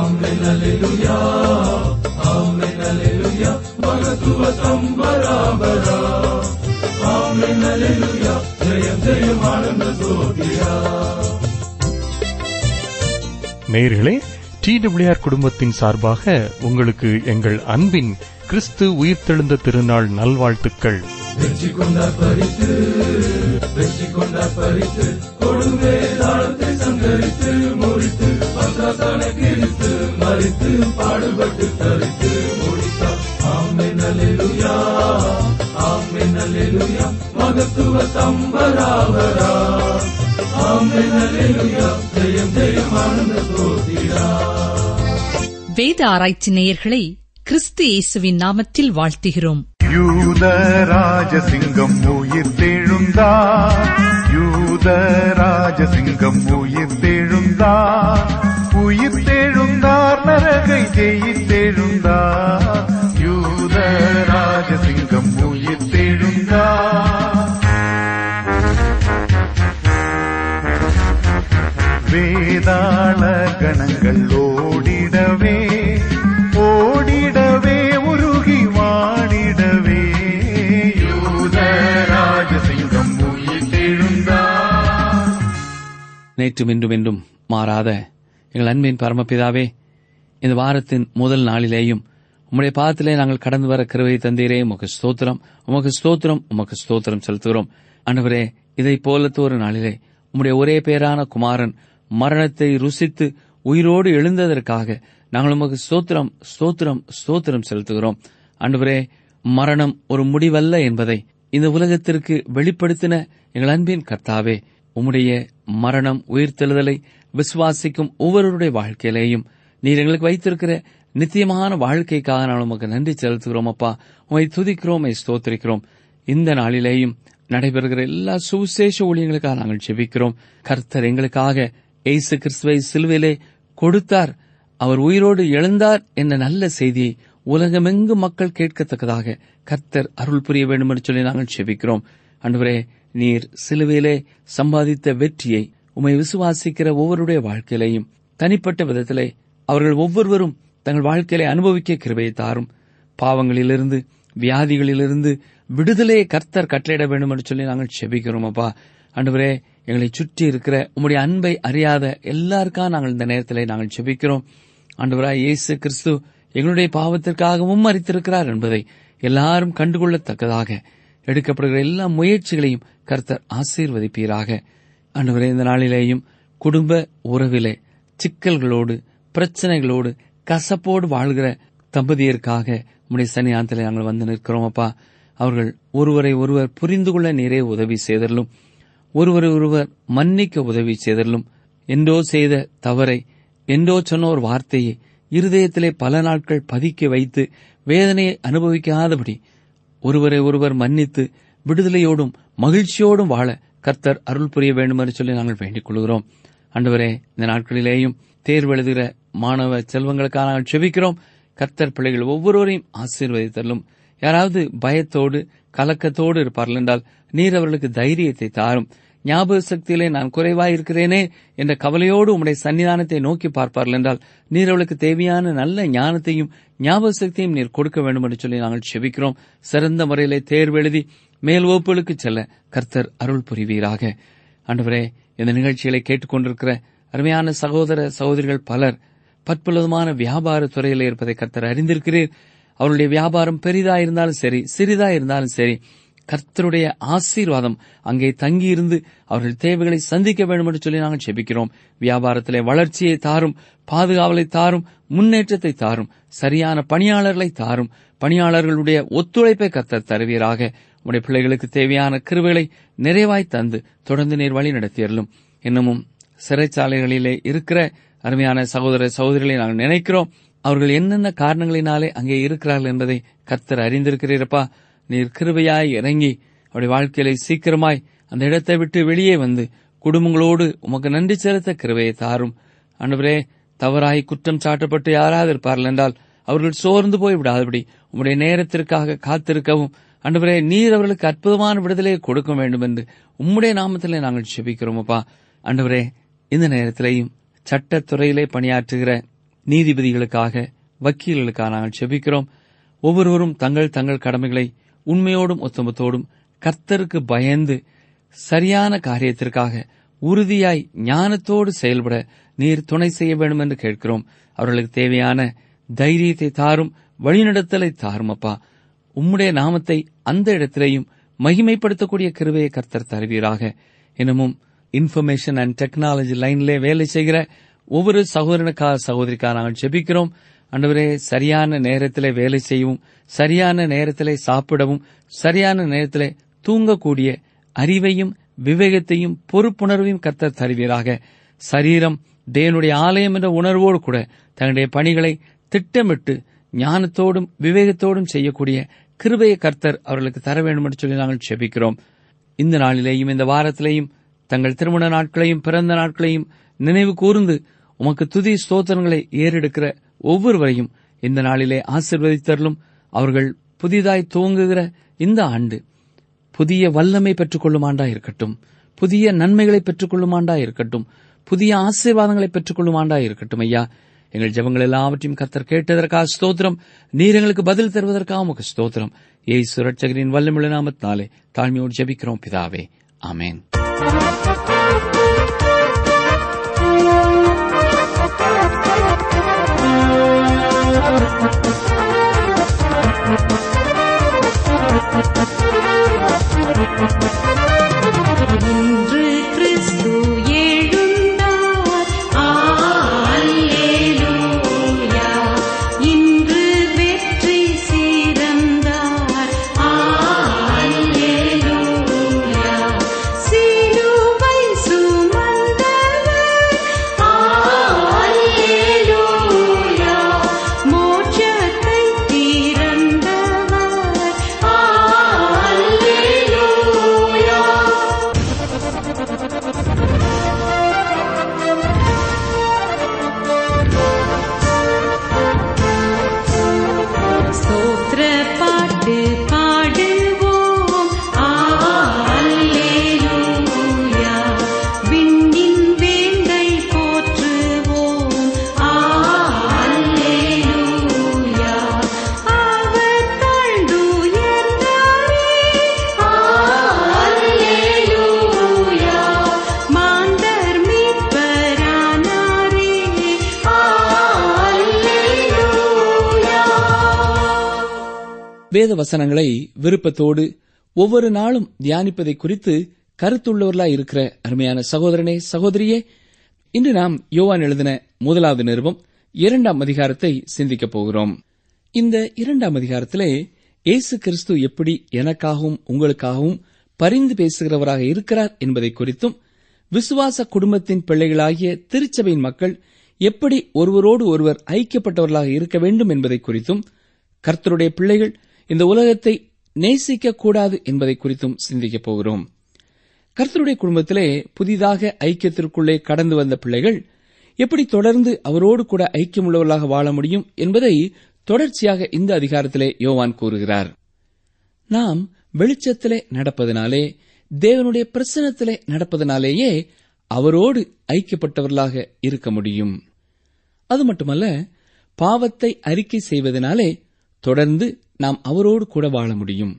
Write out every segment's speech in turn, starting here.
நேயர்களே டி குடும்பத்தின் சார்பாக உங்களுக்கு எங்கள் அன்பின் கிறிஸ்து உயிர்த்தெழுந்த திருநாள் நல்வாழ்த்துக்கள் வெற்றி கொண்டார் பறித்து வெற்றி கொண்டார் பறித்து கொடுமே தாளத்தை சங்கரித்து முறித்து பந்தாத்தான கிழித்து மறித்து பாடுபட்டு தரித்து முடித்தார் ஆமை நல்லேலுயா ஆமை நல்லேலுயா மகத்துவ தம்பராவரா ஆமை நல்லேலுயா ஜெயம் ஜெயம் ஆனந்த சோதிரா வேத ஆராய்ச்சி நேயர்களை கிறிஸ்து இயேசுவின் நாமத்தில் வாழ்த்துகிறோம் யூத ராஜசிங்கம் உயிர் தெழுந்தார் யூத ராஜசிங்கம் உயிர் தெழுந்தார் உயிர் தெழுந்தார் நரகை ஜெயித்தெழுந்தார் யூத ராஜசிங்கம் உயிர் தெழுந்தார் வேதாள கணங்கள் ஓடிடவே ஓடிடவே உருகி வாடிடவே யூத ராஜசிங்கம் உயிர் தெழுந்தார் நேற்றும் இன்றும் என்றும் மாறாத எங்கள் அன்பின் பரமபிதாவே இந்த வாரத்தின் முதல் நாளிலேயும் உம்முடைய பாதத்திலே நாங்கள் கடந்து வர கிருவை தந்தீரே உமக்கு ஸ்தோத்திரம் உமக்கு ஸ்தோத்திரம் உமக்கு ஸ்தோத்திரம் செலுத்துகிறோம் அன்றுவரே இதை போலத்த ஒரு நாளிலே உம்முடைய ஒரே பேரான குமாரன் மரணத்தை ருசித்து உயிரோடு எழுந்ததற்காக நாங்கள் உமக்கு ஸ்தோத்திரம் ஸ்தோத்திரம் ஸ்தோத்திரம் செலுத்துகிறோம் அன்றுவரே மரணம் ஒரு முடிவல்ல என்பதை இந்த உலகத்திற்கு வெளிப்படுத்தின எங்கள் அன்பின் கர்த்தாவே உம்முடைய மரணம் உயிர்த்தெழுதலை விசுவாசிக்கும் ஒவ்வொருவருடைய வாழ்க்கையிலேயும் நீர் எங்களுக்கு வைத்திருக்கிற நித்தியமான வாழ்க்கைக்காக நான் உமக்கு நன்றி செலுத்துகிறோம் அப்பா உமை துதிக்கிறோம் உம்மை ஸ்தோத்திரிக்கிறோம் இந்த நாளிலேயும் நடைபெறுகிற எல்லா சுவிசேஷ ஊழியங்களுக்காக நாங்கள் ஜெபிக்கிறோம் கர்த்தர் எங்களுக்காக இயேசு கிறிஸ்துவை சிலுவையிலே கொடுத்தார் அவர் உயிரோடு எழுந்தார் என்ற நல்ல செய்தியை உலகமெங்கும் மக்கள் கேட்கத்தக்கதாக கர்த்தர் அருள் புரிய வேண்டும் என்று சொல்லி நாங்கள் செபிக்கிறோம் அன்றுவரே நீர் சிலுவையிலே சம்பாதித்த வெற்றியை உம்மை விசுவாசிக்கிற ஒவ்வொருடைய வாழ்க்கையிலையும் தனிப்பட்ட விதத்திலே அவர்கள் ஒவ்வொருவரும் தங்கள் வாழ்க்கையிலே அனுபவிக்க கிருபையை தாரும் பாவங்களிலிருந்து வியாதிகளிலிருந்து விடுதலையை கர்த்தர் கட்டளையிட வேண்டும் என்று சொல்லி நாங்கள் செபிக்கிறோம் அப்பா அன்றுவரே எங்களை சுற்றி இருக்கிற உம்முடைய அன்பை அறியாத எல்லாருக்காக நாங்கள் இந்த நேரத்திலே நாங்கள் செபிக்கிறோம் ஆண்டவராய் இயேசு கிறிஸ்து எங்களுடைய பாவத்திற்காகவும் மறித்திருக்கிறார் என்பதை எல்லாரும் கண்டுகொள்ளத்தக்கதாக எடுக்கப்படுகிற எல்லா முயற்சிகளையும் கர்த்தர் ஆசீர்வதிப்பீராக ஆண்டவரே இந்த நாளிலேயும் குடும்ப உறவிலே சிக்கல்களோடு பிரச்சனைகளோடு கசப்போடு வாழ்கிற தம்பதியருக்காக உம்முடைய சன்னியானத்தில் நாங்கள் வந்து நிற்கிறோம் அப்பா அவர்கள் ஒருவரை ஒருவர் புரிந்து கொள்ள நீரே உதவி செய்தலும் ஒருவரை ஒருவர் மன்னிக்க உதவி செய்தலும் என்றோ செய்த தவறை என்றோ சொன்ன ஒரு வார்த்தையை இருதயத்திலே பல நாட்கள் பதுக்கி வைத்து வேதனையை அனுபவிக்காதபடி ஒருவரை ஒருவர் மன்னித்து விடுதலையோடும் மகிழ்ச்சியோடும் வாழ கர்த்தர் அருள் புரிய வேண்டும் என்று சொல்லி நாங்கள் வேண்டிக் கொள்கிறோம் அன்றுவரே இந்த நாட்களிலேயும் தேர்வு எழுதுகிற மாணவ செல்வங்களுக்காக நாங்கள் செபிக்கிறோம் கர்த்தர் பிள்ளைகள் ஒவ்வொருவரையும் ஆசீர்வதித்தலும் யாராவது பயத்தோடு கலக்கத்தோடு இருப்பார்கள் என்றால் நீர் அவர்களுக்கு தைரியத்தை தாரும் ஞாபக சக்தியிலே நான் குறைவாயிருக்கிறேனே என்ற கவலையோடு உம்முடைய சன்னிதானத்தை நோக்கி பார்ப்பார்கள் என்றால் நீர் அவளுக்கு தேவையான நல்ல ஞானத்தையும் ஞாபக சக்தியும் நீர் கொடுக்க வேண்டும் என்று சொல்லி நாங்கள் செபிக்கிறோம் சிறந்த முறையிலே தேர்வு எழுதி மேல் வகுப்புகளுக்கு செல்ல கர்த்தர் அருள் புரிவீராக ஆண்டவரே இந்த நிகழ்ச்சிகளை கேட்டுக்கொண்டிருக்கிற அருமையான சகோதர சகோதரிகள் பலர் பற்புலமான வியாபார துறையில் இருப்பதை கர்த்தர் அறிந்திருக்கிறீர் அவருடைய வியாபாரம் பெரிதா இருந்தாலும் சரி சிறிதா இருந்தாலும் சரி கர்த்தருடைய ஆசீர்வாதம் அங்கே தங்கியிருந்து அவர்கள் தேவைகளை சந்திக்க வேண்டும் என்று சொல்லி நாங்கள் செபிக்கிறோம் வியாபாரத்திலே வளர்ச்சியை தாரும் பாதுகாவலை தாரும் முன்னேற்றத்தை தாரும் சரியான பணியாளர்களை தாரும் பணியாளர்களுடைய ஒத்துழைப்பை கர்த்தர் தருவீராக உடைய பிள்ளைகளுக்கு தேவையான கிருவைகளை நிறைவாய் தந்து தொடர்ந்து நீர் வழி நடத்தியறலும் இன்னமும் சிறைச்சாலைகளிலே இருக்கிற அருமையான சகோதர சகோதரிகளை நாங்கள் நினைக்கிறோம் அவர்கள் என்னென்ன காரணங்களினாலே அங்கே இருக்கிறார்கள் என்பதை கர்த்தர் அறிந்திருக்கிறீரப்பா நீர் கிருபையாய் இறங்கி அவருடைய வாழ்க்கையில சீக்கிரமாய் அந்த இடத்தை விட்டு வெளியே வந்து குடும்பங்களோடு உமக்கு நன்றி செலுத்த கிருபையை தாரும் அன்றுவரே தவறாய் குற்றம் சாட்டப்பட்டு யாராவது இருப்பார்கள் என்றால் அவர்கள் சோர்ந்து போய் விடாதபடி உம்முடைய நேரத்திற்காக காத்திருக்கவும் அன்றுவரே நீர் அவர்களுக்கு அற்புதமான விடுதலையை கொடுக்க வேண்டும் என்று உம்முடைய நாமத்திலே நாங்கள் செபிக்கிறோம் அப்பா அன்றுவரே இந்த நேரத்திலேயும் சட்டத்துறையிலே பணியாற்றுகிற நீதிபதிகளுக்காக வக்கீல்களுக்காக நாங்கள் செபிக்கிறோம் ஒவ்வொருவரும் தங்கள் தங்கள் கடமைகளை உண்மையோடும் ஒத்துமத்தோடும் கர்த்தருக்கு பயந்து சரியான காரியத்திற்காக உறுதியாய் ஞானத்தோடு செயல்பட நீர் துணை செய்ய வேண்டும் என்று கேட்கிறோம் அவர்களுக்கு தேவையான தைரியத்தை தாரும் வழிநடத்தலை தாரும் அப்பா உம்முடைய நாமத்தை அந்த இடத்திலேயும் மகிமைப்படுத்தக்கூடிய கிருபையை கர்த்தர் தருவீராக இன்னமும் இன்ஃபர்மேஷன் அண்ட் டெக்னாலஜி லைன்ல வேலை செய்கிற ஒவ்வொரு சகோதரனுக்காக சகோதரிக்காக நாங்கள் ஜெபிக்கிறோம் அன்றுவரே சரியான நேரத்திலே வேலை செய்யவும் சரியான நேரத்திலே சாப்பிடவும் சரியான நேரத்திலே தூங்கக்கூடிய அறிவையும் விவேகத்தையும் பொறுப்புணர்வையும் கர்த்தர் தருவீராக சரீரம் தேவனுடைய ஆலயம் என்ற உணர்வோடு கூட தன்னுடைய பணிகளை திட்டமிட்டு ஞானத்தோடும் விவேகத்தோடும் செய்யக்கூடிய கிருபையை கர்த்தர் அவர்களுக்கு தர வேண்டும் என்று சொல்லி நாங்கள் செபிக்கிறோம் இந்த நாளிலேயும் இந்த வாரத்திலேயும் தங்கள் திருமண நாட்களையும் பிறந்த நாட்களையும் நினைவு கூர்ந்து உமக்கு துதி ஸ்தோத்திரங்களை ஏறெடுக்கிற ஒவ்வொருவரையும் இந்த நாளிலே ஆசிர்வதித்தருளும் அவர்கள் புதிதாய் துவங்குகிற இந்த ஆண்டு புதிய வல்லமை பெற்றுக்கொள்ளும் ஆண்டா இருக்கட்டும் புதிய நன்மைகளை பெற்றுக்கொள்ளும் ஆண்டா இருக்கட்டும் புதிய ஆசீர்வாதங்களை பெற்றுக்கொள்ளும் ஆண்டா இருக்கட்டும் ஐயா எங்கள் ஜெபங்கள் எல்லாவற்றையும் கர்த்தர் கேட்டதற்காக ஸ்தோத்திரம் நீர் எங்களுக்கு பதில் தருவதற்காக உமக்கு ஸ்தோத்திரம் ஏய் சுரட்சகரின் வல்லமுள்ள நாமத்தினாலே தாழ்மையோடு ஜெபிக்கிறோம் பிதாவே ஆமென் இன்று கிறிஸ்து எழுந்தார் அல்லேலூயா இன்று வெற்றி சிறந்தார் அல்லேலூயா சிலுவை சுமந்தவர் அல்லேலூயா மோட்சத்தை திறந்தவர் அல்லேலூயா ஸ்தோத்திர பாட்டு பாடுவோம் அல்லேலூயா விண்ணின் வேண்டை போற்றுவோம் அல்லேலூயா அவர் தாழ்ந்துயர்ந்தாரே அல்லேலூயா மாந்தர் மீட்பரானாரே அல்லேலூயா வேத வசனங்களை விருப்பத்தோடு ஒவ்வொரு நாளும் தியானிப்பதை குறித்து கருத்துள்ளவர்களாய் இருக்கிற அருமையான சகோதரனே சகோதரியே இன்று நாம் யோவான் எழுதின முதலாவது நிருபம் இரண்டாம் அதிகாரத்தை சிந்திக்கப் போகிறோம் இந்த இரண்டாம் அதிகாரத்திலே இயேசு கிறிஸ்து எப்படி எனக்காகவும் உங்களுக்காகவும் பரிந்து பேசுகிறவராக இருக்கிறார் என்பதை குறித்தும் விசுவாச குடும்பத்தின் பிள்ளைகளாகிய திருச்சபையின் மக்கள் எப்படி ஒருவரோடு ஒருவர் ஐக்கியப்பட்டவர்களாக இருக்க வேண்டும் என்பதை குறித்தும் கர்த்தருடைய பிள்ளைகள் இந்த உலகத்தை நேசிக்க கூடாது என்பதை குறித்தும் சிந்திக்கப் போகிறோம் கர்த்தருடைய குடும்பத்திலே புதிதாக ஐக்கியத்திற்குள்ளே கடந்து வந்த பிள்ளைகள் எப்படி தொடர்ந்து அவரோடு கூட ஐக்கியமுள்ளவர்களாக வாழ முடியும் என்பதை தொடர்ச்சியாக இந்த அதிகாரத்திலே யோவான் கூறுகிறார் நாம் வெளிச்சத்திலே நடப்பதனாலே தேவனுடைய பிரசனத்திலே நடப்பதனாலேயே அவரோடு ஐக்கியப்பட்டவர்களாக இருக்க முடியும் அது மட்டுமல்ல பாவத்தை அறிக்கை செய்வதனாலே தொடர்ந்து நாம் அவரோடு கூட வாழ முடியும்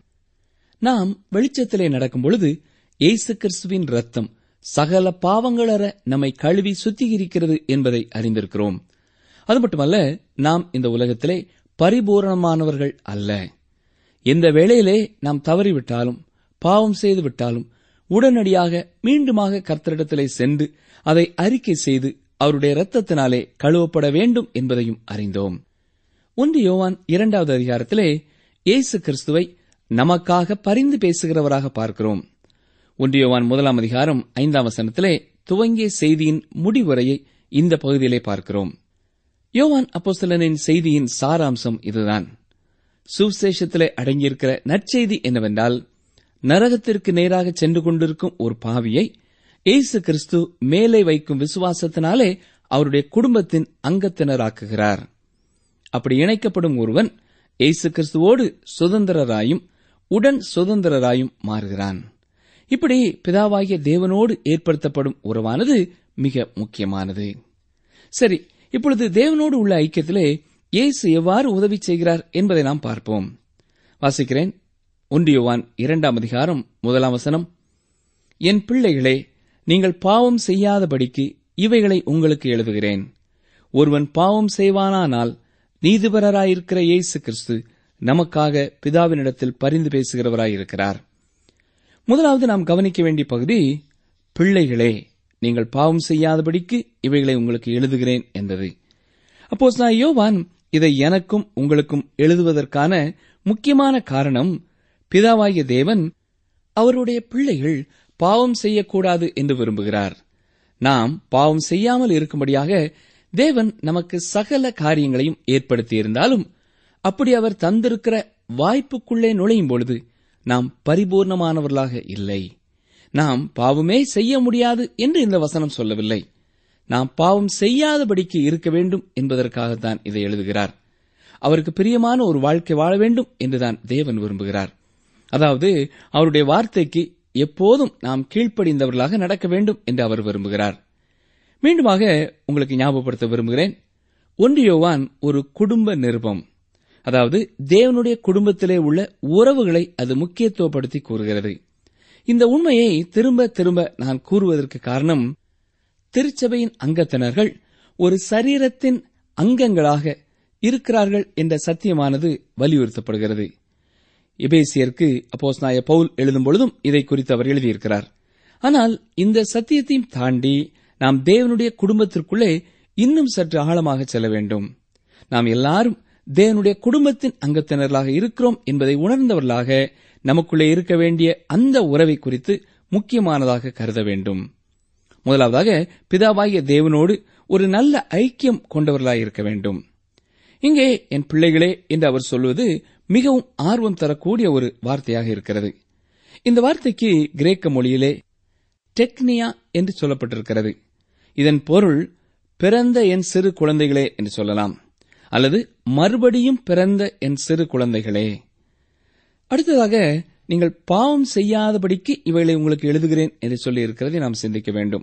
நாம் வெளிச்சத்திலே நடக்கும் பொழுது இயேசு கிறிஸ்துவின் ரத்தம் சகல பாவங்களற நம்மை கழுவி சுத்திகரிக்கிறது என்பதை அறிந்திருக்கிறோம் அது மட்டுமல்ல நாம் இந்த உலகத்திலே பரிபூரணமானவர்கள் அல்ல எந்த வேளையிலே நாம் தவறிவிட்டாலும் பாவம் செய்து விட்டாலும் உடனடியாக மீண்டுமாக கர்த்தரிடத்திலே சென்று அதை அறிக்கை செய்து அவருடைய இரத்தத்தினாலே கழுவப்பட வேண்டும் என்பதையும் அறிந்தோம் ஒன்று யோவான் இரண்டாவது அதிகாரத்திலே இயேசு கிறிஸ்துவை நமக்காக பரிந்து பேசுகிறவராக பார்க்கிறோம் ஒன்று யோவான் முதலாம் அதிகாரம் ஐந்தாம் வசனத்திலே துவங்கிய செய்தியின் முடிவுரையை இந்த பகுதியிலே பார்க்கிறோம் யோவான் அப்போஸ்தலனின் செய்தியின் சாராம்சம் இதுதான் சுவிசேஷத்திலே அடங்கியிருக்கிற நற்செய்தி என்னவென்றால் நரகத்திற்கு நேராக சென்று கொண்டிருக்கும் ஒரு பாவியை இயேசு கிறிஸ்து மேலே வைக்கும் விசுவாசத்தினாலே அவருடைய குடும்பத்தின் அங்கத்தினராக்குகிறார் அப்படி இணைக்கப்படும் ஒருவன் இயேசு கிறிஸ்துவோடு சுதந்திரராயும் உடன் சுதந்திரராயும் மாறுகிறான் இப்படி பிதாவாகிய தேவனோடு ஏற்படுத்தப்படும் உறவானது மிக முக்கியமானது சரி இப்பொழுது தேவனோடு உள்ள ஐக்கியத்திலே இயேசு எவ்வாறு உதவி செய்கிறார் என்பதை நாம் பார்ப்போம் வாசிக்கிறேன் ஒன்றியோவான் இரண்டாம் அதிகாரம் முதலாம் வசனம் என் பிள்ளைகளே நீங்கள் பாவம் செய்யாதபடிக்கு இவைகளை உங்களுக்கு எழுதுகிறேன் ஒருவன் பாவம் செய்வானானால் நீதிபரராயிருக்கிற இயேசு கிறிஸ்து நமக்காக பிதாவினிடத்தில் பரிந்து பேசுகிறவராயிருக்கிறார் முதலாவது நாம் கவனிக்க வேண்டிய பகுதி பிள்ளைகளே நீங்கள் பாவம் செய்யாதபடிக்கு இவைகளை உங்களுக்கு எழுதுகிறேன் என்பது அப்போஸ் நான் யோவான் இதை எனக்கும் உங்களுக்கும் எழுதுவதற்கான முக்கியமான காரணம் பிதாவாகிய தேவன் அவருடைய பிள்ளைகள் பாவம் செய்யக்கூடாது என்று விரும்புகிறார் நாம் பாவம் செய்யாமல் இருக்கும்படியாக தேவன் நமக்கு சகல காரியங்களையும் ஏற்படுத்தியிருந்தாலும் அப்படி அவர் தந்திருக்கிற வாய்ப்புக்குள்ளே நுழையும் பொழுது நாம் பரிபூர்ணமானவர்களாக இல்லை நாம் பாவமே செய்ய முடியாது என்று இந்த வசனம் சொல்லவில்லை நாம் பாவம் செய்யாதபடிக்கு இருக்க வேண்டும் என்பதற்காகத்தான் இதை எழுதுகிறார் அவருக்கு பிரியமான ஒரு வாழ்க்கை வாழ வேண்டும் என்றுதான் தேவன் விரும்புகிறார் அதாவது அவருடைய வார்த்தைக்கு எப்போதும் நாம் கீழ்ப்படிந்தவர்களாக நடக்க வேண்டும் என்று அவர் விரும்புகிறார் மீண்டுமாக உங்களுக்கு ஞாபகப்படுத்த விரும்புகிறேன் ஒன்றியோவான் ஒரு குடும்ப நிருபம் அதாவது தேவனுடைய குடும்பத்திலே உள்ள உறவுகளை அது முக்கியத்துவப்படுத்தி கூறுகிறது இந்த உண்மையை திரும்ப திரும்ப நான் கூறுவதற்கு காரணம் திருச்சபையின் அங்கத்தினர்கள் ஒரு சரீரத்தின் அங்கங்களாக இருக்கிறார்கள் என்ற சத்தியமானது வலியுறுத்தப்படுகிறது எபேசியருக்கு அப்போஸ் நாய பவுல் எழுதும் பொழுதும் இதை குறித்து அவர் எழுதியிருக்கிறார் ஆனால் இந்த சத்தியத்தையும் தாண்டி நாம் தேவனுடைய குடும்பத்திற்குள்ளே இன்னும் சற்று ஆழமாக செல்ல வேண்டும் நாம் எல்லாரும் தேவனுடைய குடும்பத்தின் அங்கத்தினர்களாக இருக்கிறோம் என்பதை உணர்ந்தவர்களாக நமக்குள்ளே இருக்க வேண்டிய அந்த உறவை குறித்து முக்கியமானதாக கருத வேண்டும் முதலாவதாக பிதாவாகிய தேவனோடு ஒரு நல்ல ஐக்கியம் கொண்டவர்களாக இருக்க வேண்டும் இங்கே என் பிள்ளைகளே என்று அவர் சொல்வது மிகவும் ஆர்வம் தரக்கூடிய ஒரு வார்த்தையாக இருக்கிறது இந்த வார்த்தைக்கு கிரேக்க மொழியிலே டெக்னியா என்று சொல்லப்பட்டிருக்கிறது இதன் பொருள் பிறந்த என் சிறு குழந்தைகளே என்று சொல்லலாம் அல்லது மறுபடியும் பிறந்த என் சிறு குழந்தைகளே அடுத்ததாக நீங்கள் பாவம் செய்யாதபடிக்கு இவைகளை உங்களுக்கு எழுதுகிறேன் என்று சொல்லி இருக்கிறதை நாம் சிந்திக்க வேண்டும்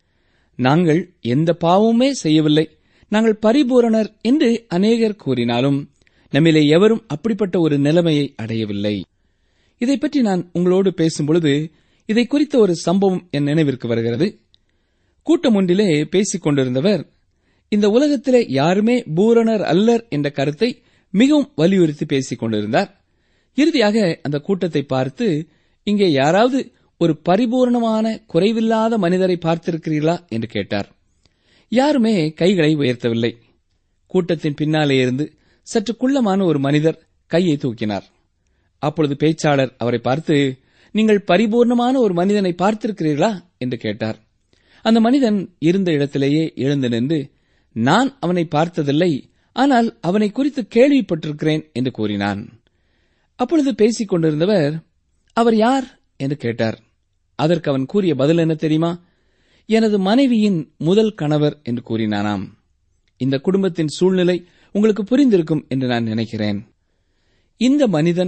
நாங்கள் எந்த பாவமுமே செய்யவில்லை நாங்கள் பரிபூரணர் என்று அநேகர் கூறினாலும் நம்மிலே எவரும் அப்படிப்பட்ட ஒரு நிலைமையை அடையவில்லை இதை பற்றி நான் உங்களோடு பேசும்பொழுது இதை குறித்த ஒரு சம்பவம் என் நினைவிற்கு வருகிறது கூட்டம் ஒன்றிலே பேசிக் கொண்டிருந்தவர் இந்த உலகத்திலே யாருமே பூரணர் அல்லர் என்ற கருத்தை மிகவும் வலியுறுத்தி பேசிக் கொண்டிருந்தார் இறுதியாக அந்த கூட்டத்தை பார்த்து இங்கே யாராவது ஒரு பரிபூர்ணமான குறைவில்லாத மனிதரை பார்த்திருக்கிறீர்களா என்று கேட்டார் யாருமே கைகளை உயர்த்தவில்லை கூட்டத்தின் பின்னாலே இருந்து சற்று குள்ளமான ஒரு மனிதர் கையை தூக்கினார் அப்பொழுது பேச்சாளர் அவரை பார்த்து நீங்கள் பரிபூர்ணமான ஒரு மனிதனை பார்த்திருக்கிறீர்களா என்று கேட்டார் அந்த மனிதன் இருந்த இடத்திலேயே எழுந்து நின்று நான் அவனை பார்த்ததில்லை ஆனால் அவனை குறித்து கேள்விப்பட்டிருக்கிறேன் என்று கூறினான் அப்பொழுது பேசிக் கொண்டிருந்தவர் அவர் யார் என்று கேட்டார் அதற்கு அவன் கூறிய பதில் என்ன தெரியுமா எனது மனைவியின் முதல் கணவர் என்று கூறினானாம் இந்த குடும்பத்தின் சூழ்நிலை உங்களுக்கு புரிந்திருக்கும் என்று நான் நினைக்கிறேன் இந்த மனிதன்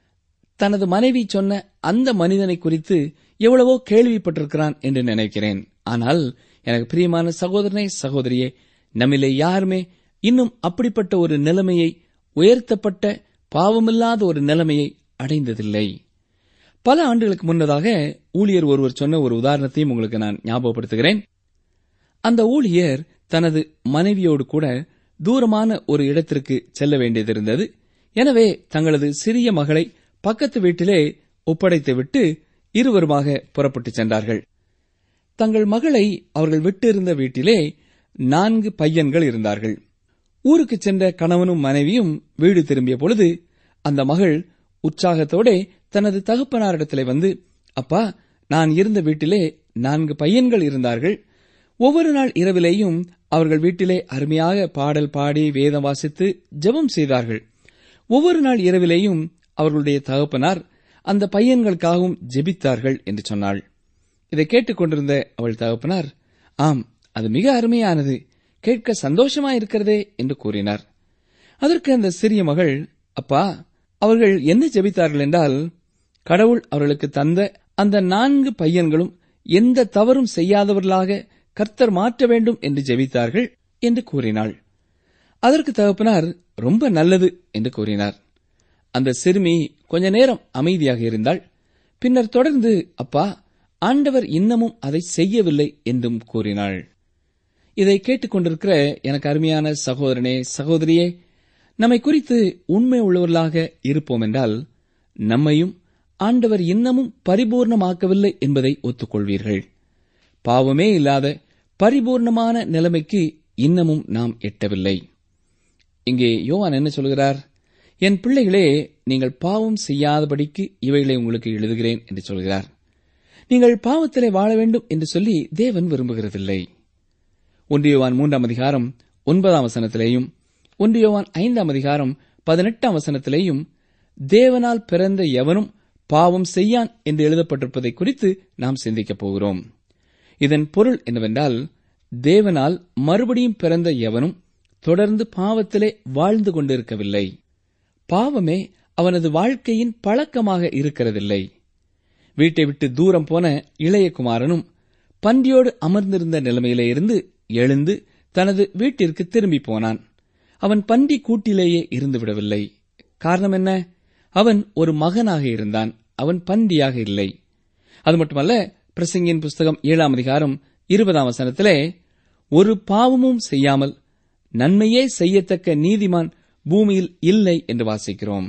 தனது மனைவி சொன்ன அந்த மனிதனை குறித்து எவ்வளவோ கேள்விப்பட்டிருக்கிறான் என்று நினைக்கிறேன் ஆனால் எனக்கு பிரியமான சகோதரனே சகோதரியே நம்மிலே யாருமே இன்னும் அப்படிப்பட்ட ஒரு நிலைமையை உயர்த்தப்பட்ட பாவமில்லாத ஒரு நிலைமையை அடைந்ததில்லை பல ஆண்டுகளுக்கு முன்னதாக ஊழியர் ஒருவர் சொன்ன ஒரு உதாரணத்தையும் உங்களுக்கு நான் ஞாபகப்படுத்துகிறேன் அந்த ஊழியர் தனது மனைவியோடு கூட தூரமான ஒரு இடத்திற்கு செல்ல வேண்டியதிருந்தது எனவே தங்களது சிறிய மகளை பக்கத்து வீட்டிலே ஒப்படைத்துவிட்டு இருவருமாக புறப்பட்டுச் சென்றார்கள் தங்கள் மகளை அவர்கள் விட்டிருந்த வீட்டிலே நான்கு பையன்கள் இருந்தார்கள் ஊருக்கு சென்ற கணவனும் மனைவியும் வீடு திரும்பிய பொழுது அந்த மகள் உற்சாகத்தோடே தனது தகப்பனாரிடத்திலே வந்து அப்பா நான் இருந்த வீட்டிலே நான்கு பையன்கள் இருந்தார்கள் ஒவ்வொரு நாள் இரவிலேயும் அவர்கள் வீட்டிலே அருமையாக பாடல் பாடி வேதம் வாசித்து ஜெபம் செய்தார்கள் ஒவ்வொரு நாள் இரவிலேயும் அவர்களுடைய தகப்பனார் அந்த பையன்களுக்காகவும் ஜெபித்தார்கள் என்று சொன்னாள் இதை கேட்டுக்கொண்டிருந்த அவள் தகப்பனார் ஆம் அது மிக அருமையானது கேட்க சந்தோஷமாயிருக்கிறதே என்று கூறினார் அதற்கு அந்த சிறிய மகள் அப்பா அவர்கள் என்ன ஜெபித்தார்கள் என்றால் கடவுள் அவர்களுக்கு தந்த அந்த நான்கு பையன்களும் எந்த தவறும் செய்யாதவர்களாக கர்த்தர் மாற்ற வேண்டும் என்று ஜெபித்தார்கள் என்று கூறினாள் அதற்கு தகப்பனார் ரொம்ப நல்லது என்று கூறினார் அந்த சிறுமி கொஞ்ச நேரம் அமைதியாக இருந்தாள் பின்னர் தொடர்ந்து அப்பா ஆண்டவர் இன்னமும் அதை செய்யவில்லை என்றும் கூறினாள் இதை கேட்டுக்கொண்டிருக்கிற எனக்கு அருமையான சகோதரனே சகோதரியே நம்மை குறித்து உண்மை உள்ளவர்களாக இருப்போம் என்றால் நம்மையும் ஆண்டவர் இன்னமும் பரிபூர்ணமாக்கவில்லை என்பதை ஒத்துக்கொள்வீர்கள் பாவமே இல்லாத பரிபூர்ணமான நிலைமைக்கு இன்னமும் நாம் எட்டவில்லை இங்கே யோவான் என்ன சொல்கிறார் என் பிள்ளைகளே நீங்கள் பாவம் செய்யாதபடிக்கு இவைகளை உங்களுக்கு எழுதுகிறேன் என்று சொல்கிறார் நீங்கள் பாவத்திலே வாழ வேண்டும் என்று சொல்லி தேவன் விரும்புகிறதில்லை ஒன்றியவான் மூன்றாம் அதிகாரம் ஒன்பதாம் வசனத்திலேயும் ஒன்றியவான் ஐந்தாம் அதிகாரம் பதினெட்டாம் வசனத்திலேயும் தேவனால் பிறந்த எவனும் பாவம் செய்யான் என்று எழுதப்பட்டிருப்பதை குறித்து நாம் சிந்திக்கப் போகிறோம் இதன் பொருள் என்னவென்றால் தேவனால் மறுபடியும் பிறந்த எவனும் தொடர்ந்து பாவத்திலே வாழ்ந்து கொண்டிருக்கவில்லை பாவமே அவனது வாழ்க்கையின் பழக்கமாக இருக்கிறதில்லை வீட்டை விட்டு தூரம் போன இளைய குமாரனும் பன்றியோடு அமர்ந்திருந்த நிலைமையிலே இருந்து எழுந்து தனது வீட்டிற்கு திரும்பி போனான் அவன் பன்றி கூட்டிலேயே இருந்து விடவில்லை காரணம் என்ன அவன் ஒரு மகனாக இருந்தான் அவன் பன்றியாக இல்லை அது மட்டுமல்ல பிரசங்கின் புஸ்தகம் ஏழாம் அதிகாரம் இருபதாம் வசனத்திலே ஒரு பாவமும் செய்யாமல் நன்மையே செய்யத்தக்க நீதிமான் பூமியில் இல்லை என்று வாசிக்கிறோம்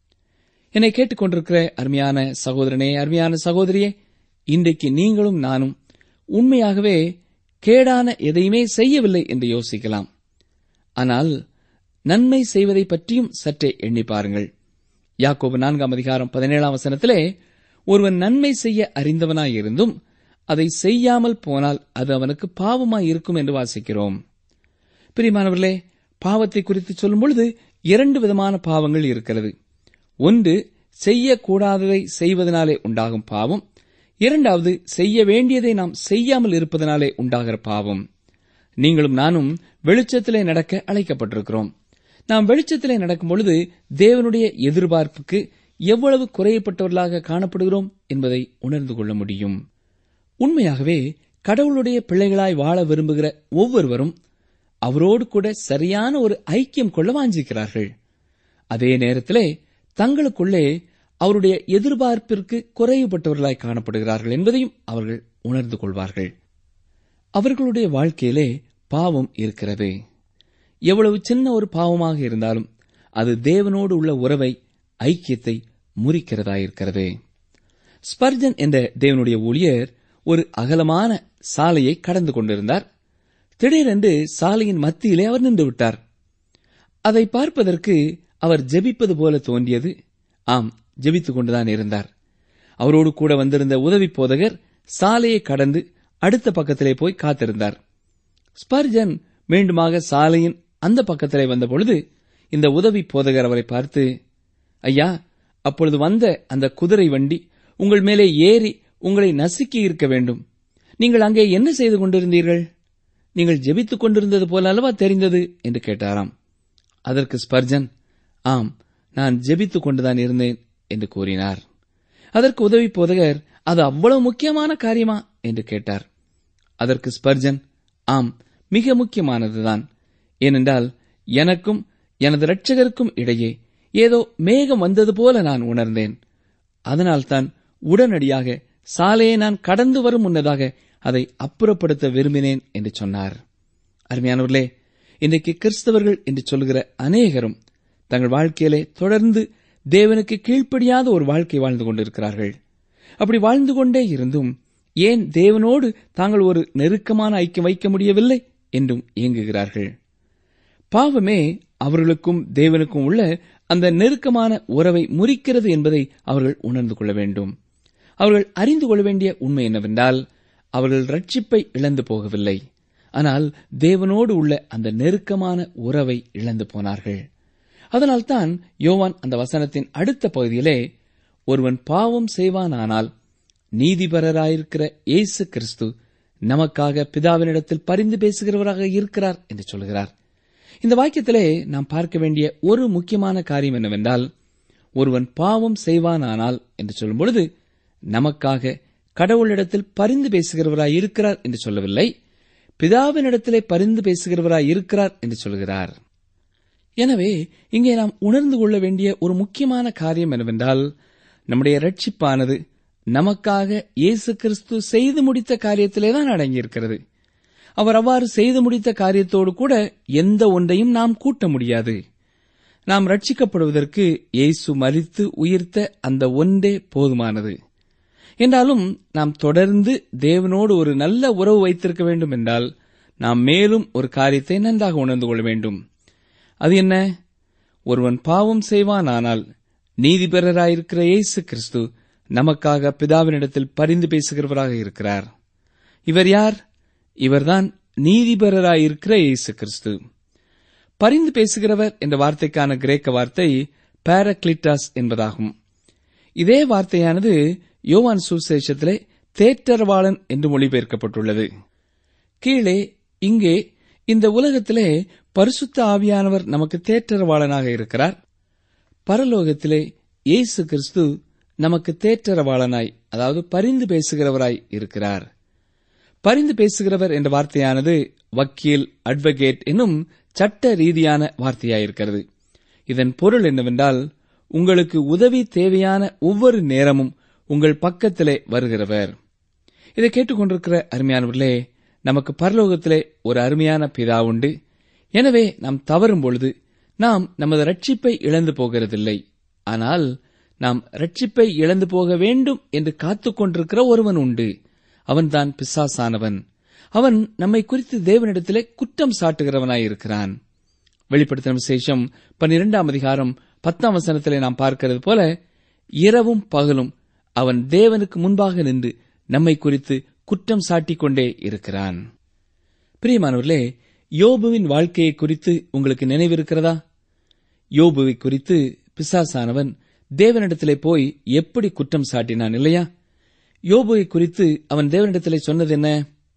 என்னை கேட்டுக்கொண்டிருக்கிற அருமையான சகோதரனே அருமையான சகோதரியே இன்றைக்கு நீங்களும் நானும் உண்மையாகவே கேடான எதையுமே செய்யவில்லை என்று யோசிக்கலாம் ஆனால் நன்மை செய்வதை பற்றியும் சற்றே எண்ணி பாருங்கள் யாக்கோபு நான்காம் அதிகாரம் பதினேழாம் வசனத்திலே ஒருவன் நன்மை செய்ய அறிந்தவனாயிருந்தும் அதை செய்யாமல் போனால் அது அவனுக்கு பாவமாய் இருக்கும் என்று வாசிக்கிறோம் பிரியமானவர்களே பாவத்தை குறித்து சொல்லும் பொழுது இரண்டு விதமான பாவங்கள் இருக்கிறது ஒன்று செய்யக்கூடாததை செய்வதனாலே உண்டாகும் பாவம் இரண்டாவது செய்ய வேண்டியதை நாம் செய்யாமல் இருப்பதனாலே உண்டாகிற பாவம் நீங்களும் நானும் வெளிச்சத்திலே நடக்க அழைக்கப்பட்டிருக்கிறோம் நாம் வெளிச்சத்திலே நடக்கும் பொழுது தேவனுடைய எதிர்பார்ப்புக்கு எவ்வளவு குறையப்பட்டவர்களாக காணப்படுகிறோம் என்பதை உணர்ந்து கொள்ள முடியும் உண்மையாகவே கடவுளுடைய பிள்ளைகளாய் வாழ விரும்புகிற ஒவ்வொருவரும் அவரோடு கூட சரியான ஒரு ஐக்கியம் கொள்ள வாஞ்சிக்கிறார்கள் அதே நேரத்திலே தங்களுக்குள்ளே அவருடைய எதிர்பார்ப்பிற்கு குறைவுபட்டவர்களாய் காணப்படுகிறார்கள் என்பதையும் அவர்கள் உணர்ந்து கொள்வார்கள் அவர்களுடைய வாழ்க்கையிலே பாவம் இருக்கிறது எவ்வளவு சின்ன ஒரு பாவமாக இருந்தாலும் அது தேவனோடு உள்ள உறவை ஐக்கியத்தை முறிக்கிறதாயிருக்கிறது ஸ்பர்ஜன் என்ற தேவனுடைய ஊழியர் ஒரு அகலமான சாலையை கடந்து கொண்டிருந்தார் திடீரென்று சாலையின் மத்தியிலே அவர் நின்று விட்டார் அதை பார்ப்பதற்கு அவர் ஜெபிப்பது போல தோன்றியது ஆம் ஜெபித்துக் கொண்டுதான் இருந்தார் அவரோடு கூட வந்திருந்த உதவி போதகர் சாலையை கடந்து அடுத்த பக்கத்திலே போய் காத்திருந்தார் ஸ்பர்ஜன் மீண்டுமாக சாலையின் அந்த பக்கத்திலே வந்தபொழுது இந்த உதவி போதகர் அவரை பார்த்து ஐயா அப்பொழுது வந்த அந்த குதிரை வண்டி உங்கள் மேலே ஏறி உங்களை நசுக்கி இருக்க வேண்டும் நீங்கள் அங்கே என்ன செய்து கொண்டிருந்தீர்கள் நீங்கள் ஜெபித்துக் கொண்டிருந்தது போல அல்லவா தெரிந்தது என்று கேட்டாராம் அதற்கு ஸ்பர்ஜன் ஆம் நான் ஜெபித்துக் கொண்டுதான் இருந்தேன் என்று கூறினார் அதற்கு உதவி போதகர் அது அவ்வளவு முக்கியமான காரியமா என்று கேட்டார் அதற்கு ஸ்பர்ஜன் ஆம் மிக முக்கியமானதுதான் ஏனென்றால் எனக்கும் எனது இரட்சகருக்கும் இடையே ஏதோ மேகம் வந்தது போல நான் உணர்ந்தேன் அதனால்தான் உடனடியாக சாலையை நான் கடந்து வரும் முன்னதாக அதை அப்புறப்படுத்த விரும்பினேன் என்று சொன்னார் அருமையானவர்களே இன்றைக்கு கிறிஸ்தவர்கள் என்று சொல்கிற அநேகரும் தங்கள் வாழ்க்கையிலே தொடர்ந்து தேவனுக்கு கீழ்ப்படியாத ஒரு வாழ்க்கை வாழ்ந்து கொண்டிருக்கிறார்கள் அப்படி வாழ்ந்து கொண்டே இருந்தும் ஏன் தேவனோடு தாங்கள் ஒரு நெருக்கமான ஐக்கியம் வைக்க முடியவில்லை என்றும் இயங்குகிறார்கள் பாவமே அவர்களுக்கும் தேவனுக்கும் உள்ள அந்த நெருக்கமான உறவை முறிக்கிறது என்பதை அவர்கள் உணர்ந்து கொள்ள வேண்டும் அவர்கள் அறிந்து கொள்ள வேண்டிய உண்மை என்னவென்றால் அவர்கள் ரட்சிப்பை இழந்து போகவில்லை ஆனால் தேவனோடு உள்ள அந்த நெருக்கமான உறவை இழந்து போனார்கள் அதனால்தான் யோவான் அந்த வசனத்தின் அடுத்த பகுதியிலே ஒருவன் பாவம் செய்வானானால் நீதிபரராயிருக்கிற இயேசு கிறிஸ்து நமக்காக பிதாவினிடத்தில் பரிந்து பேசுகிறவராக இருக்கிறார் என்று சொல்கிறார் இந்த வாக்கியத்திலே நாம் பார்க்க வேண்டிய ஒரு முக்கியமான காரியம் என்னவென்றால் ஒருவன் பாவம் செய்வானானால் என்று சொல்லும் பொழுது நமக்காக கடவுளிடத்தில் பரிந்து பேசுகிறவராய் இருக்கிறார் என்று சொல்லவில்லை பிதாவினிடத்திலே பரிந்து பேசுகிறவராய் இருக்கிறார் என்று சொல்கிறார் எனவே இங்கே நாம் உணர்ந்து கொள்ள வேண்டிய ஒரு முக்கியமான காரியம் என்னவென்றால் நம்முடைய ரட்சிப்பானது நமக்காக இயேசு கிறிஸ்து செய்து முடித்த காரியத்திலே தான் அடங்கியிருக்கிறது அவர் அவ்வாறு செய்து முடித்த காரியத்தோடு கூட எந்த ஒன்றையும் நாம் கூட்ட முடியாது நாம் ரட்சிக்கப்படுவதற்கு இயேசு மரித்து உயிர்த்த அந்த ஒன்றே போதுமானது என்றாலும் நாம் தொடர்ந்து தேவனோடு ஒரு நல்ல உறவு வைத்திருக்க வேண்டும் என்றால் நாம் மேலும் ஒரு காரியத்தை நன்றாக உணர்ந்து கொள்ள வேண்டும் அது என்ன ஒருவன் பாவம் செய்வானானால் நீதிபெறராயிருக்கிற இயேசு கிறிஸ்து நமக்காக பிதாவினிடத்தில் பரிந்து பேசுகிறவராக இருக்கிறார் இவர் யார் இவர்தான் நீதிபெறராயிருக்கிற இயேசு கிறிஸ்து பரிந்து பேசுகிறவர் என்ற வார்த்தைக்கான கிரேக்க வார்த்தை பாரக்ளிட்டாஸ் என்பதாகும் இதே வார்த்தையானது யோவான் சுசேஷத்திலே தேற்றரவாளன் என்று மொழிபெயர்க்கப்பட்டுள்ளது கீழே இங்கே இந்த உலகத்திலே பரிசுத்த ஆவியானவர் நமக்கு தேற்றரவாளனாக இருக்கிறார் பரலோகத்திலே இயேசு கிறிஸ்து நமக்கு தேற்றரவாளனாய் அதாவது பரிந்து பேசுகிறவராய் இருக்கிறார் பரிந்து பேசுகிறவர் என்ற வார்த்தையானது வக்கீல் அட்வொகேட் என்னும் சட்ட ரீதியான வார்த்தையாயிருக்கிறது இதன் பொருள் என்னவென்றால் உங்களுக்கு உதவி தேவையான ஒவ்வொரு நேரமும் உங்கள் பக்கத்திலே வருகிறவர் இதை கேட்டுக்கொண்டிருக்கிற அருமையானவர்களே நமக்கு பரலோகத்திலே ஒரு அருமையான பிதா உண்டு எனவே நாம் தவறும் பொழுது நாம் நமது ரட்சிப்பை இழந்து போகிறதில்லை ஆனால் நாம் ரட்சிப்பை இழந்து போக வேண்டும் என்று காத்துக் கொண்டிருக்கிற ஒருவன் உண்டு அவன்தான் பிசாசானவன் அவன் நம்மை குறித்து தேவனிடத்திலே குற்றம் சாட்டுகிறவனாயிருக்கிறான் வெளிப்படுத்தின விசேஷம் பன்னிரெண்டாம் அதிகாரம் பத்தாம் வசனத்திலே நாம் பார்க்கிறது போல இரவும் பகலும் அவன் தேவனுக்கு முன்பாக நின்று நம்மை குறித்து குற்றம் சாட்டிக் கொண்டே இருக்கிறான் பிரியமானவர்களே யோபுவின் வாழ்க்கையை குறித்து உங்களுக்கு நினைவிருக்கிறதா யோபுவை குறித்து பிசாசானவன் தேவனிடத்திலே போய் எப்படி குற்றம் சாட்டினான் இல்லையா யோபுவை குறித்து அவன் தேவனிடத்திலே சொன்னது என்ன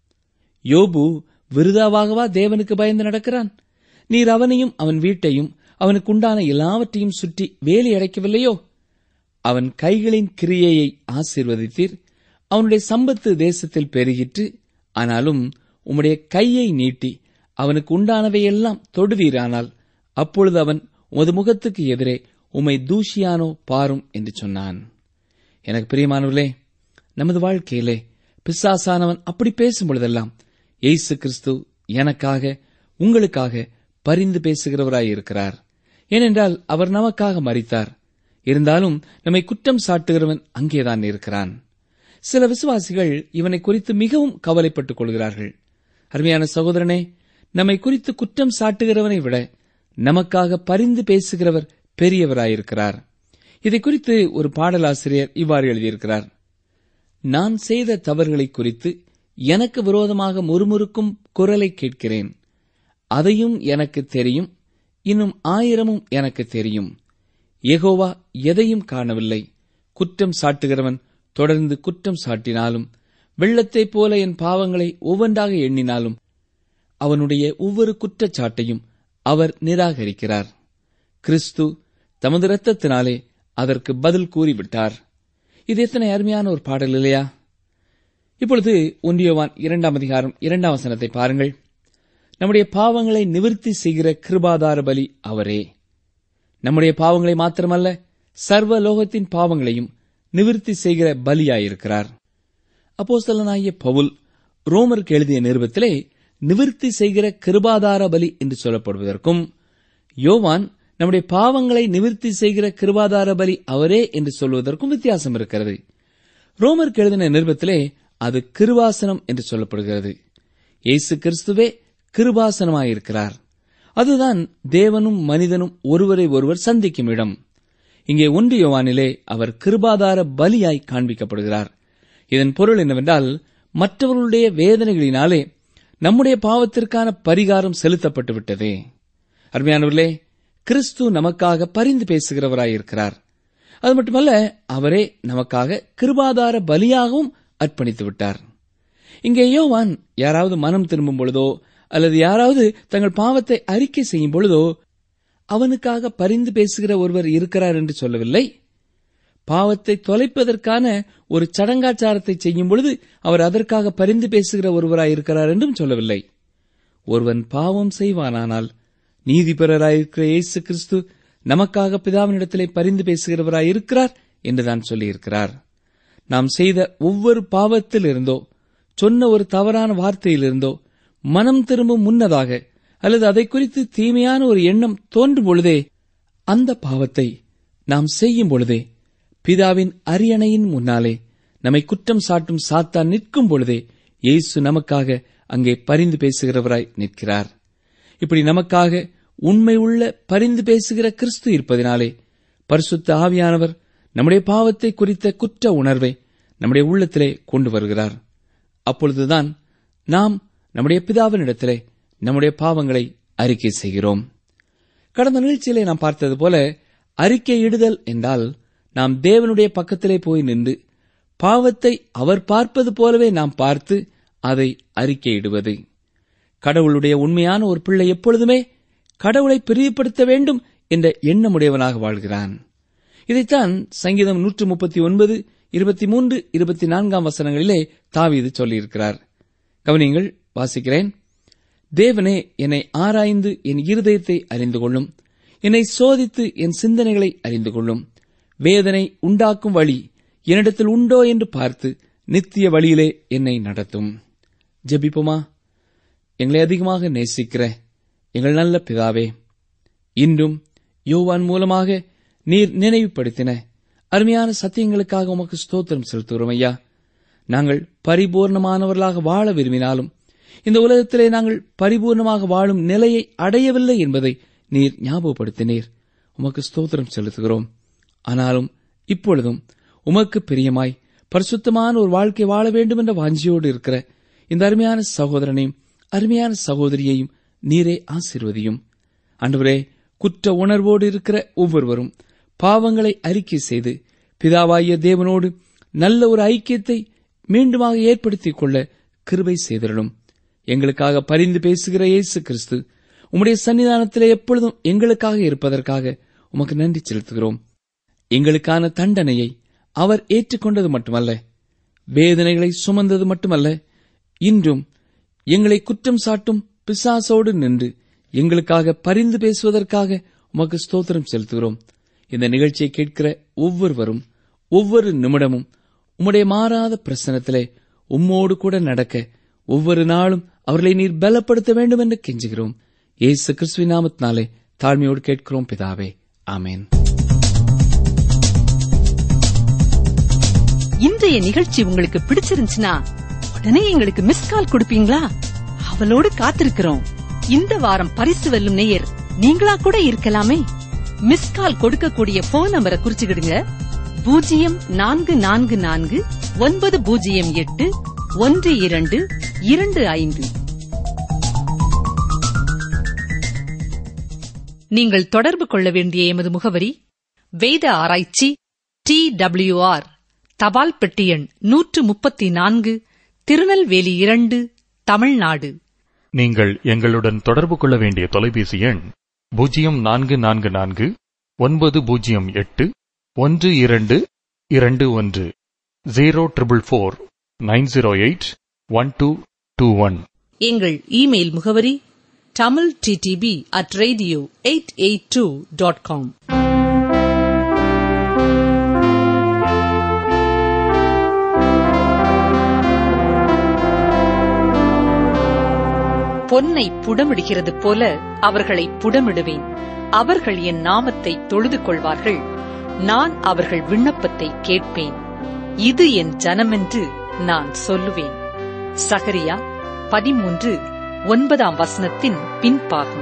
யோபு விருதாவாகவா தேவனுக்கு பயந்து நடக்கிறான் நீர் அவனையும் அவன் வீட்டையும் அவனுக்கு உண்டான எல்லாவற்றையும் சுற்றி வேலி அடைக்கவில்லையோ அவன் கைகளின் கிரியையை ஆசீர்வதித்தீர் அவனுடைய சம்பத்து தேசத்தில் பெருகிற்று ஆனாலும் உம்முடைய கையை நீட்டி அவனுக்கு உண்டானவையெல்லாம் தொடுவீரானால் அப்பொழுது அவன் உமது முகத்துக்கு எதிரே உம்மை தூஷியானோ பாரும் என்று சொன்னான் எனக்கு பிரியமானவர்களே நமது வாழ்க்கையிலே பிசாசானவன் அப்படி பேசும் பொழுதெல்லாம் இயேசு கிறிஸ்து எனக்காக உங்களுக்காக பரிந்து பேசுகிறவராயிருக்கிறார் ஏனென்றால் அவர் நமக்காக மறித்தார் இருந்தாலும் நம்மை குற்றம் சாட்டுகிறவன் அங்கேதான் இருக்கிறான் சில விசுவாசிகள் இவனை குறித்து மிகவும் கவலைப்பட்டுக் கொள்கிறார்கள் அருமையான சகோதரனே நம்மை குறித்து குற்றம் சாட்டுகிறவனை விட நமக்காக பரிந்து பேசுகிறவர் பெரியவராயிருக்கிறார் இதை குறித்து ஒரு பாடலாசிரியர் இவ்வாறு எழுதியிருக்கிறார் நான் செய்த தவறுகளை குறித்து எனக்கு விரோதமாக முறுமுறுக்கும் குரலை கேட்கிறேன் அதையும் எனக்கு தெரியும் இன்னும் ஆயிரமும் எனக்கு தெரியும் எகோவா எதையும் காணவில்லை குற்றம் சாட்டுகிறவன் தொடர்ந்து குற்றம் சாட்டினாலும் வெள்ளத்தைப் போல என் பாவங்களை ஒவ்வொன்றாக எண்ணினாலும் அவனுடைய ஒவ்வொரு குற்றச்சாட்டையும் அவர் நிராகரிக்கிறார் கிறிஸ்து தமது இரத்தத்தினாலே அதற்கு பதில் கூறிவிட்டார் இது எத்தனை அருமையான ஒரு பாடல் இல்லையா இப்பொழுது ஒன்றியவான் இரண்டாம் அதிகாரம் இரண்டாம் வசனத்தை பாருங்கள் நம்முடைய பாவங்களை நிவர்த்தி செய்கிற கிருபாதார பலி அவரே நம்முடைய பாவங்களை மாத்திரமல்ல சர்வ லோகத்தின் பாவங்களையும் நிவர்த்தி செய்கிற பலியாயிருக்கிறார் அப்போஸ்தலனாகிய பவுல் ரோமருக்கு எழுதிய நிருபத்திலே நிவர்த்தி செய்கிற கிருபாதார பலி என்று சொல்லப்படுவதற்கும் யோவான் நம்முடைய பாவங்களை நிவர்த்தி செய்கிற கிருபாதார பலி அவரே என்று சொல்வதற்கும் வித்தியாசம் இருக்கிறது ரோமருக்கு எழுதின நிருபத்திலே அது கிருவாசனம் என்று சொல்லப்படுகிறது இயேசு கிறிஸ்துவே கிருபாசனமாயிருக்கிறார் அதுதான் தேவனும் மனிதனும் ஒருவரை ஒருவர் சந்திக்கும் இடம் இங்கே ஒன்று யோவானிலே அவர் கிருபாதார பலியாய் காண்பிக்கப்படுகிறார் இதன் பொருள் என்னவென்றால் மற்றவர்களுடைய வேதனைகளினாலே நம்முடைய பாவத்திற்கான பரிகாரம் செலுத்தப்பட்டு விட்டதே அருமையானவர்களே கிறிஸ்து நமக்காக பரிந்து பேசுகிறவராயிருக்கிறார் அது மட்டுமல்ல அவரே நமக்காக கிருபாதார பலியாகவும் அர்ப்பணித்து விட்டார் இங்கே யோவான் யாராவது மனம் திரும்பும் பொழுதோ அல்லது யாராவது தங்கள் பாவத்தை அறிக்கை செய்யும் பொழுதோ அவனுக்காக பரிந்து பேசுகிற ஒருவர் இருக்கிறார் என்று சொல்லவில்லை பாவத்தை தொலைப்பதற்கான ஒரு சடங்காச்சாரத்தை செய்யும் பொழுது அவர் அதற்காக பரிந்து பேசுகிற ஒருவராய் இருக்கிறார் என்றும் சொல்லவில்லை ஒருவன் பாவம் செய்வானானால் நீதிபரராயிருக்கிற இயேசு கிறிஸ்து நமக்காக பிதாவினிடத்திலே பரிந்து பேசுகிறவராய் இருக்கிறார் என்றுதான் சொல்லியிருக்கிறார் நாம் செய்த ஒவ்வொரு பாவத்தில் இருந்தோ சொன்ன ஒரு தவறான வார்த்தையிலிருந்தோ மனம் திரும்பும் முன்னதாக அல்லது அதை குறித்து தீமையான ஒரு எண்ணம் தோன்றும் பொழுதே அந்த பாவத்தை நாம் செய்யும் பொழுதே பிதாவின் அரியணையின் முன்னாலே நம்மை குற்றம் சாட்டும் சாத்தான் நிற்கும் பொழுதே இயேசு நமக்காக அங்கே பரிந்து பேசுகிறவராய் நிற்கிறார் இப்படி நமக்காக உண்மை உள்ள பரிந்து பேசுகிற கிறிஸ்து இருப்பதினாலே பரிசுத்த ஆவியானவர் நம்முடைய பாவத்தை குறித்த குற்ற உணர்வை நம்முடைய உள்ளத்திலே கொண்டு வருகிறார் அப்பொழுதுதான் நாம் நம்முடைய பிதாவினிடத்திலே நம்முடைய பாவங்களை அறிக்கை செய்கிறோம் கடந்த நிகழ்ச்சியிலே நாம் பார்த்தது போல அறிக்கையிடுதல் என்றால் நாம் தேவனுடைய பக்கத்திலே போய் நின்று பாவத்தை அவர் பார்ப்பது போலவே நாம் பார்த்து அதை அறிக்கையிடுவது கடவுளுடைய உண்மையான ஒரு பிள்ளை எப்பொழுதுமே கடவுளை பிரியப்படுத்த வேண்டும் என்ற எண்ணமுடையவனாக வாழ்கிறான் இதைத்தான் சங்கீதம் நூற்று முப்பத்தி ஒன்பது இருபத்தி மூன்று இருபத்தி நான்காம் வசனங்களிலே தாவீது சொல்லியிருக்கிறார் கவனிங்கள் வாசிக்கிறேன் தேவனே என்னை ஆராய்ந்து என் இருதயத்தை அறிந்து கொள்ளும் என்னை சோதித்து என் சிந்தனைகளை அறிந்து கொள்ளும் வேதனை உண்டாக்கும் வழி என்னிடத்தில் உண்டோ என்று பார்த்து நித்திய வழியிலே என்னை நடத்தும் ஜெபிப்போமா எங்களை அதிகமாக நேசிக்கிற எங்கள் நல்ல பிதாவே இன்றும் யோவான் மூலமாக நீர் நினைவுபடுத்தின அருமையான சத்தியங்களுக்காக உமக்கு ஸ்தோத்திரம் செலுத்துகிறோம் ஐயா நாங்கள் பரிபூர்ணமானவர்களாக வாழ விரும்பினாலும் இந்த உலகத்திலே நாங்கள் பரிபூர்ணமாக வாழும் நிலையை அடையவில்லை என்பதை நீர் ஞாபகப்படுத்தினீர் உமக்கு ஸ்தோத்திரம் செலுத்துகிறோம் ஆனாலும் இப்பொழுதும் உமக்கு பிரியமாய் பரிசுத்தமான ஒரு வாழ்க்கை வாழ வேண்டும் என்ற வாஞ்சியோடு இருக்கிற இந்த அருமையான சகோதரனையும் அருமையான சகோதரியையும் நீரே ஆசிர்வதியும் அன்றுவரே குற்ற உணர்வோடு இருக்கிற ஒவ்வொருவரும் பாவங்களை அறிக்கை செய்து பிதாவாகிய தேவனோடு நல்ல ஒரு ஐக்கியத்தை மீண்டுமாக ஏற்படுத்திக் கொள்ள கிருபை செய்திடலும் எங்களுக்காக பரிந்து பேசுகிற இயேசு கிறிஸ்து உம்முடைய சன்னிதானத்திலே எப்பொழுதும் எங்களுக்காக இருப்பதற்காக உமக்கு நன்றி செலுத்துகிறோம் எங்களுக்கான தண்டனையை அவர் ஏற்றுக்கொண்டது மட்டுமல்ல வேதனைகளை சுமந்தது மட்டுமல்ல இன்றும் எங்களை குற்றம் சாட்டும் பிசாசோடு நின்று எங்களுக்காக பரிந்து பேசுவதற்காக உமக்கு ஸ்தோத்திரம் செலுத்துகிறோம் இந்த நிகழ்ச்சியை கேட்கிற ஒவ்வொருவரும் ஒவ்வொரு நிமிடமும் உம்முடைய மாறாத பிரசனத்திலே உம்மோடு கூட நடக்க ஒவ்வொரு நாளும் அவர்களை நீர் பலப்படுத்த வேண்டும் என்று கெஞ்சுகிறோம் ஏசு கிறிஸ்துவின் நாமத்தினாலே தாழ்மையோடு கேட்கிறோம் பிதாவே ஆமேன் இன்றைய நிகழ்ச்சி உங்களுக்கு பிடிச்சிருந்துச்சுன்னா உடனே எங்களுக்கு மிஸ் கால் கொடுப்பீங்களா அவளோடு காத்திருக்கிறோம் இந்த வாரம் பரிசு வெல்லும் நேயர் நீங்களா கூட இருக்கலாமே மிஸ் கால் கொடுக்கக்கூடிய போன் நம்பரை குறிச்சுக்கிடுங்க பூஜ்ஜியம் நான்கு நான்கு நான்கு ஒன்பது பூஜ்ஜியம் எட்டு ஒன்று இரண்டு இரண்டு ஐந்து நீங்கள் தொடர்பு கொள்ள வேண்டிய எமது முகவரி வேத ஆராய்ச்சி டி டபிள்யூஆர் தபால் பெட்டி எண் நூற்று முப்பத்தி நான்கு திருநெல்வேலி இரண்டு தமிழ்நாடு நீங்கள் எங்களுடன் தொடர்பு கொள்ள வேண்டிய தொலைபேசி எண் பூஜ்ஜியம் நான்கு நான்கு நான்கு ஒன்பது பூஜ்ஜியம் எட்டு ஒன்று இரண்டு இரண்டு ஒன்று zero triple four nine zero eight one two two one எங்கள் இமெயில் முகவரி Tamil DTP at radio eight eight two dot com பொன்னை புடமிடுகிறது போல அவர்களை புடமிடுவேன் அவர்கள் என் நாமத்தை தொழுது கொள்வார்கள் நான் அவர்கள் விண்ணப்பத்தை கேட்பேன் இது என் ஜனமென்று நான் சொல்லுவேன் சகரியா பதிமூன்று ஒன்பதாம் வசனத்தின் பின்பாகம்